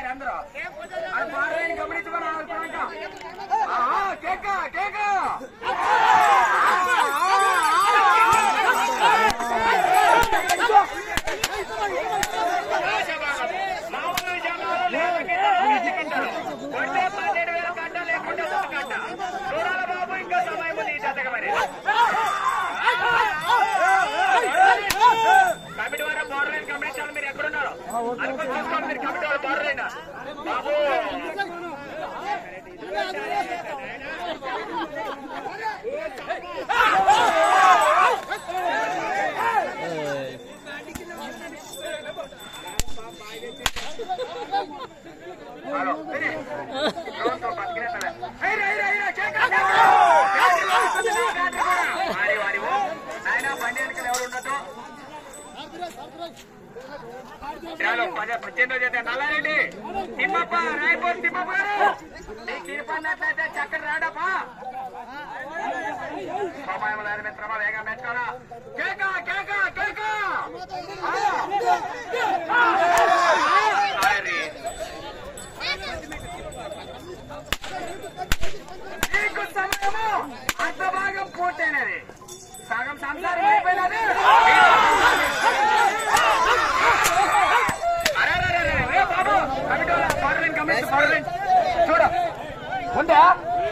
అందరూ అది బాగా గమనించుకొని ఆడుతున్నాక ఆహా, కేక కేక మామూలు జనాలు లేకపోతే ఐదు గంటలు. కొంటే పన్నెండు వేల గంట లేకుంటే ఒక గంట చూడాలి బాబు ఇంకా సమయం ఉంది ఈ జతకి మరి కమిటీ వారు బోర్డర్ లైన్ గమనించాలి మీరు ఎక్కడున్నారు అనుకుని చూసుకోవాలి మీరు కమిటీ వారు బోర్డర్ లైన్ బాబు హలో సరే. రోజు బతికినట్లే. ఐరా, ఐరా, ఐరా, కేక, కేక. వారి, వారి, ఓ. నాయనా, బండి వెనకాల ఎవరు ఉండొద్దు. చాలు పద పద్దెనిమిదో చేత నల్లారెడ్డి తిమ్మప్ప రాయపూర్ తిమ్మప్ప గారు నీకు ఇరుపడినట్లయితే చక్కని రాడప్పా సమయం లేదు మిత్రమా వేగం పెట్టుకోరా కేక కేక కేక అరే. నీకు సమయము అంత భాగం పూర్తయినది సగం సంసారం అయిపోయినది అరే, అరే, అరే, అరే, ఏ బాబు, కమిటీ వాళ్ళ బార్డర్లైన్ గమనించు, బార్డర్లైన్. చూడు ఉందా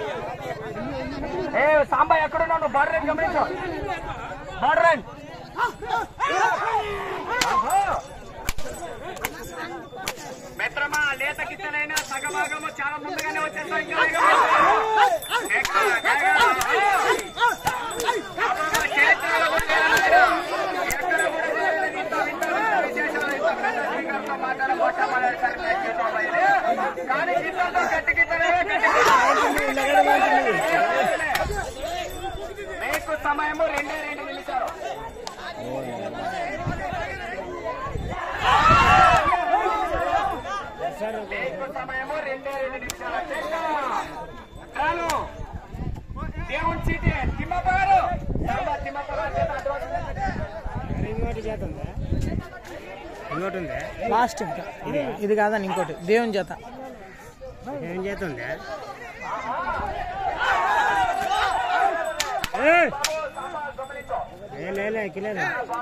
ఏ సాంబా ఎక్కడున్నావు నువ్వు బార్డర్ లైన్ గమనించు బార్డర్ లైన్ మిత్రమా లేత గిత్తనైనా సగభాగము చాలా ముందుగానే వచ్చేస్తాం ఇంకా వేగం పెంచు. ఎక్కడ, ఎక్కడ? బాబా, చేతులు కూడా లేరు. ఎక్కడ కూడా లేరు. ఇంత వింత వింత విశేషాలు ఇంత పెద్ద శ్రీకాంత్తో మాట్లాడ మొట్టమొదటిసారి నేను చూడబోయేది. కానీ గిత్తలతో గట్టి గిత్తలే, గట్టి గిత్తలే. మీకు సమయము రెండే రెండు నిమిషాలు మీకు సమయము రెండే రెండు నిమిషాలు చెక్క. చాలు దేవుని చీటి తిమ్మప్ప గారు సాంబా తిమ్మప్ప గారు చేత అడ్వాన్స్ ఇవ్వండి. ఇంకోటి చేత ఉందా ఇంకోటి ఉందా లాస్ట్ ఇంకా ఇది కాదని ఇంకోటి దేవుని చేత ఏం చేత ఉందా ఏ లేలే కిలేదు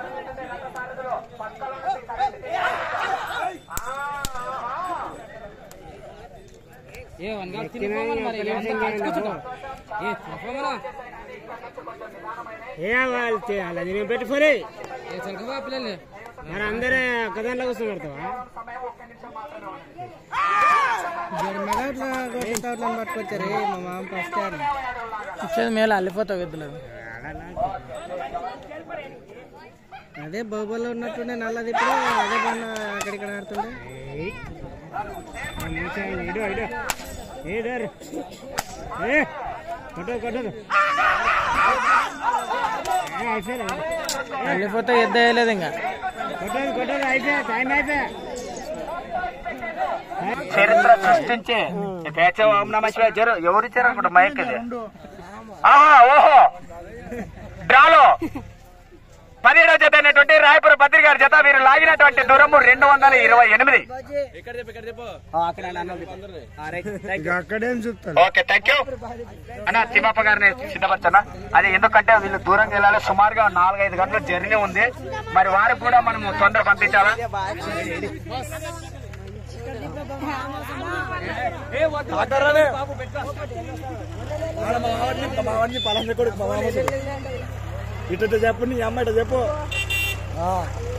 ఏ వాళ్ళు చేయాలి అది నేను పెట్టుకోరే మరి అందరే ఒకదాంట్లో కూర్చొని పెడతావా పట్టుకొచ్చారు మా మామ ఫస్ట్ ఇచ్చేది మేలు అల్లిపోతావు ఎద్దులేదు అదే బొబ్బలో ఉన్నట్టుండే నల్లది ఇప్పుడు అదే బండ అక్కడిక్కడ ఆడుతుండే ఏయ్. ఆ మూసాయి, ఇడు ఇడు ఏడారు ఏ కొట్టదు కొట్టదు ఏ, అయిపోయారా అల్లిపోతే ఎద్దు వేయలేదు ఇంకా కొట్టదు కొట్టదు అయిపోయా టైం అయిపోయా చరిత్ర సృష్టించి పేచ ఓం నమ శివాయ జరు ఎవరు ఇచ్చారు అనుకుంటా మైక్ ఇది ఆహా ఓహో డ్రాలో పదిహేడవ జత అయినటువంటి రాయపుర పత్రి గారి జత వీరు లాగినటువంటి దూరము రెండు వందల ఇరవై ఎనిమిది అక్కడేం చూస్తాను ఓకే థ్యాంక్ యూ అన్న తిమ్మప్ప గారిని సిద్ధపరచనా అది ఎందుకంటే వీళ్ళు దూరంగా వెళ్ళాలి సుమారుగా నాలుగైదు గంటల జర్నీ ఉంది మరి వారికి కూడా మనము తొందర పంపించాలా ఇటు చెప్పు నీ అమ్మ ఇటు చెప్పు